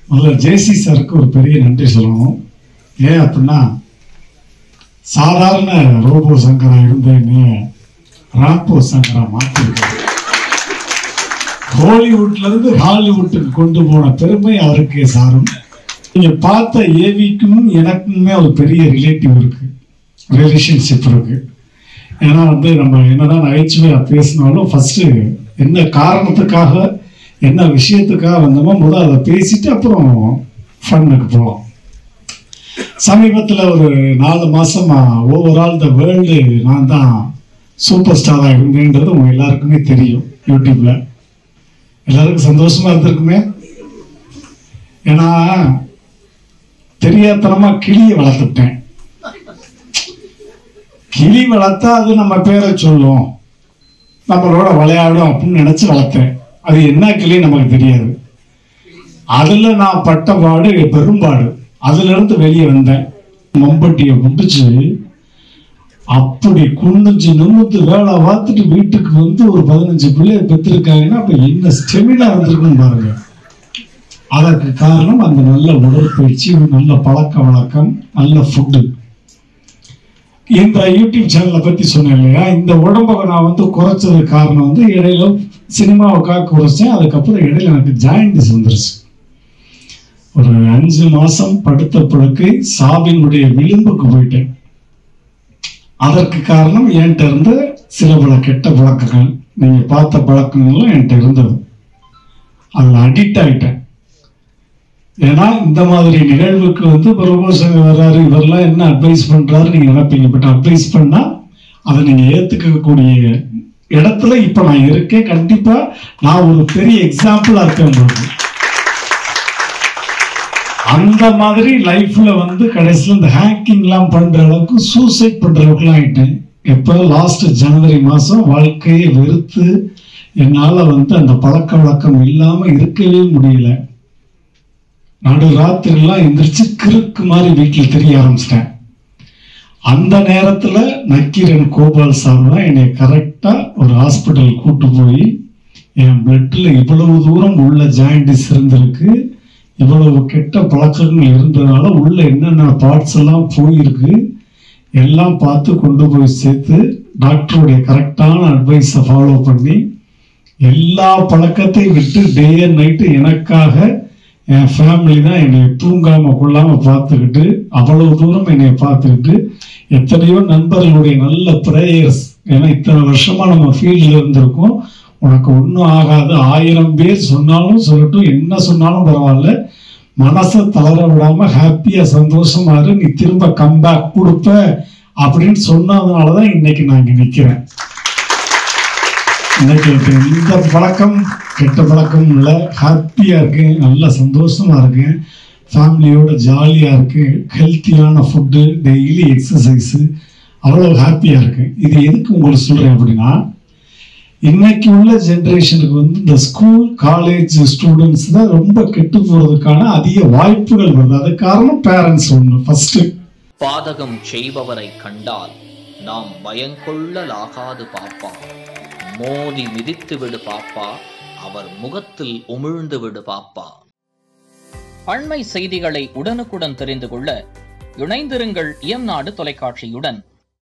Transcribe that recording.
முதல்ல ஜேசி சாருக்கு ஒரு பெரிய நன்றி சொல்லணும் ஏன் அப்படின்னா சாதாரண ரோபோ சங்கரா இருந்த என்னைய ராம்போ சங்கரா மாற்றிருக்காரு ஹாலிவுட்ல இருந்து ஹாலிவுட்டுக்கு கொண்டு போன பெருமை அவருக்கே சாரும் நீங்க பார்த்த ஏவிக்கும் எனக்குமே ஒரு பெரிய ரிலேட்டிவ் இருக்கு ரிலேஷன்ஷிப் இருக்கு ஏன்னா வந்து நம்ம என்னதான் நகைச்சுவையா பேசினாலும் ஃபர்ஸ்ட் என்ன காரணத்துக்காக என்ன விஷயத்துக்காக வந்தோமோ முதல் அதை பேசிட்டு அப்புறம் ஃபன்னுக்கு போகலாம் சமீபத்தில் ஒரு நாலு மாசமா ஓவரால் த வேர்ல்டு நான் தான் சூப்பர் ஸ்டாராக இருந்தேன்றது உங்க எல்லாருக்குமே தெரியும் யூடியூப்ல எல்லாருக்கும் சந்தோஷமா இருந்திருக்குமே ஏன்னா தெரியாதனமா கிளியை வளர்த்துட்டேன் கிளி வளர்த்தா அது நம்ம பேரை சொல்லும் நம்மளோட விளையாடும் அப்படின்னு நினைச்சு வளர்த்தேன் அது என்ன கிளி நமக்கு தெரியாது அதுல நான் பட்ட பாடு பெரும்பாடு அதுல இருந்து வெளியே வந்தேன் மம்பட்டியை முடிச்சு அப்படி குனிஞ்சு நிமித்து வேலை பார்த்துட்டு வீட்டுக்கு வந்து ஒரு பதினஞ்சு பிள்ளைய பெற்றிருக்காங்கன்னா அப்ப என்ன ஸ்டெமினா வந்திருக்குன்னு பாருங்க அதற்கு காரணம் அந்த நல்ல உடற்பயிற்சி நல்ல பழக்க வழக்கம் நல்ல ஃபுட்டு இந்த யூடியூப் சேனலை பத்தி சொன்னேன் இல்லையா இந்த உடம்பை நான் வந்து குறைச்சதுக்கு காரணம் வந்து இடையில சினிமாவுக்காக குறைச்சேன் அதுக்கப்புறம் இடையில எனக்கு ஜாயிண்டிஸ் வந்துருச்சு ஒரு அஞ்சு மாசம் படுத்த படுக்கை சாவினுடைய விளிம்புக்கு போயிட்டேன் அதற்கு காரணம் என்கிட்ட இருந்த சில பல கெட்ட பழக்கங்கள் நீங்க பார்த்த பழக்கங்கள்லாம் என்கிட்ட இருந்தது அதில் அடிக்ட் ஆயிட்டேன் ஏன்னா இந்த மாதிரி நிகழ்வுக்கு வந்து பிரபோசங்க வர்றாரு இவரெல்லாம் என்ன அட்வைஸ் பண்றாரு நீங்க நினைப்பீங்க பட் அட்வைஸ் பண்ணா அதை நீங்க ஏத்துக்கக்கூடிய இடத்துல இப்ப நான் இருக்கேன் கண்டிப்பா நான் ஒரு பெரிய எக்ஸாம்பிளா இருக்கேன் உங்களுக்கு அந்த மாதிரி லைஃப்ல வந்து கடைசியில் இந்த ஹேக்கிங்லாம் பண்ற அளவுக்கு சூசைட் பண்ற அளவுக்குலாம் ஆயிட்டேன் எப்போ லாஸ்ட் ஜனவரி மாசம் வாழ்க்கையை வெறுத்து என்னால வந்து அந்த பழக்க வழக்கம் இல்லாம இருக்கவே முடியல நடு ராத்திரிலாம் எந்திரிச்சு கிறுக்கு மாதிரி வீட்டில் தெரிய ஆரம்பிச்சிட்டேன் அந்த நேரத்துல நக்கீரன் கோபால் சார் தான் என்னை கரெக்டா ஒரு ஹாஸ்பிட்டல் கூட்டு போய் என் பிளட்ல இவ்வளவு தூரம் உள்ள ஜாயிண்டிஸ் இருந்திருக்கு இவ்வளவு கெட்ட பழக்கங்கள் இருந்ததுனால உள்ள என்னென்ன பார்ட்ஸ் எல்லாம் போயிருக்கு எல்லாம் பார்த்து கொண்டு போய் சேர்த்து டாக்டருடைய கரெக்டான அட்வைஸை ஃபாலோ பண்ணி எல்லா பழக்கத்தையும் விட்டு டே அண்ட் நைட்டு எனக்காக என் ஃபேமிலி தான் என்னை தூங்காம கொள்ளாம பார்த்துக்கிட்டு அவ்வளவு தூரம் என்னை பார்த்துக்கிட்டு எத்தனையோ நண்பர்களுடைய நல்ல ப்ரேயர்ஸ் ஏன்னா இத்தனை வருஷமா நம்ம ஃபீல்டில் இருந்திருக்கோம் உனக்கு ஒன்றும் ஆகாது ஆயிரம் பேர் சொன்னாலும் சொல்லட்டும் என்ன சொன்னாலும் பரவாயில்ல மனசை தளர விடாம ஹாப்பியா சந்தோஷமா இரு நீ திரும்ப கம்பேக் கொடுப்ப அப்படின்னு சொன்னதுனால தான் இன்னைக்கு நான் இங்க நிக்கிறேன் இன்னைக்கு எனக்கு இந்த பழக்கம் கெட்ட பழக்கம் இல்லை ஹாப்பியா இருக்கேன் நல்ல சந்தோஷமா இருக்கேன் ஃபேமிலியோட ஜாலியா இருக்கேன் ஹெல்த்தியான ஃபுட்டு டெய்லி எக்ஸசைஸ் அவ்வளோ ஹாப்பியா இருக்கேன் இது எதுக்கு உங்களுக்கு சொல்றேன் அப்படின்னா இன்னைக்கு உள்ள ஜெனரேஷனுக்கு வந்து இந்த ஸ்கூல் காலேஜ் ஸ்டூடெண்ட்ஸ் தான் ரொம்ப கெட்டு போறதுக்கான அதிக வாய்ப்புகள் வருது அது காரணம் பேரண்ட்ஸ் ஒன்று ஃபர்ஸ்ட் பாதகம் செய்பவரை கண்டால் நாம் பயங்கொள்ளலாகாது பாப்பா மோதி மிதித்து விடு பாப்பா அவர் முகத்தில் உமிழ்ந்து விடு பாப்பா அண்மை செய்திகளை உடனுக்குடன் தெரிந்து கொள்ள இணைந்திருங்கள் இயம்நாடு தொலைக்காட்சியுடன்